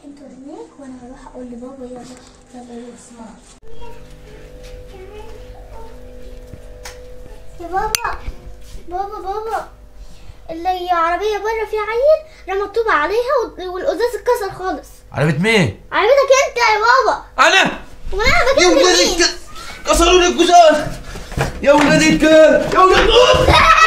انت هناك وانا هروح اقول لبابا يلا يلا يلا يا بابا بابا بابا اللي عربية بره فيها عيل رمى الطوبة عليها وال- والقزاز اتكسر خالص عربية مين؟ عربيتك انت يا بابا انا وانا يا بكلم ولاد مين؟ الك- كسروا لي الجزاز يا ولاد الكلب يا ولاد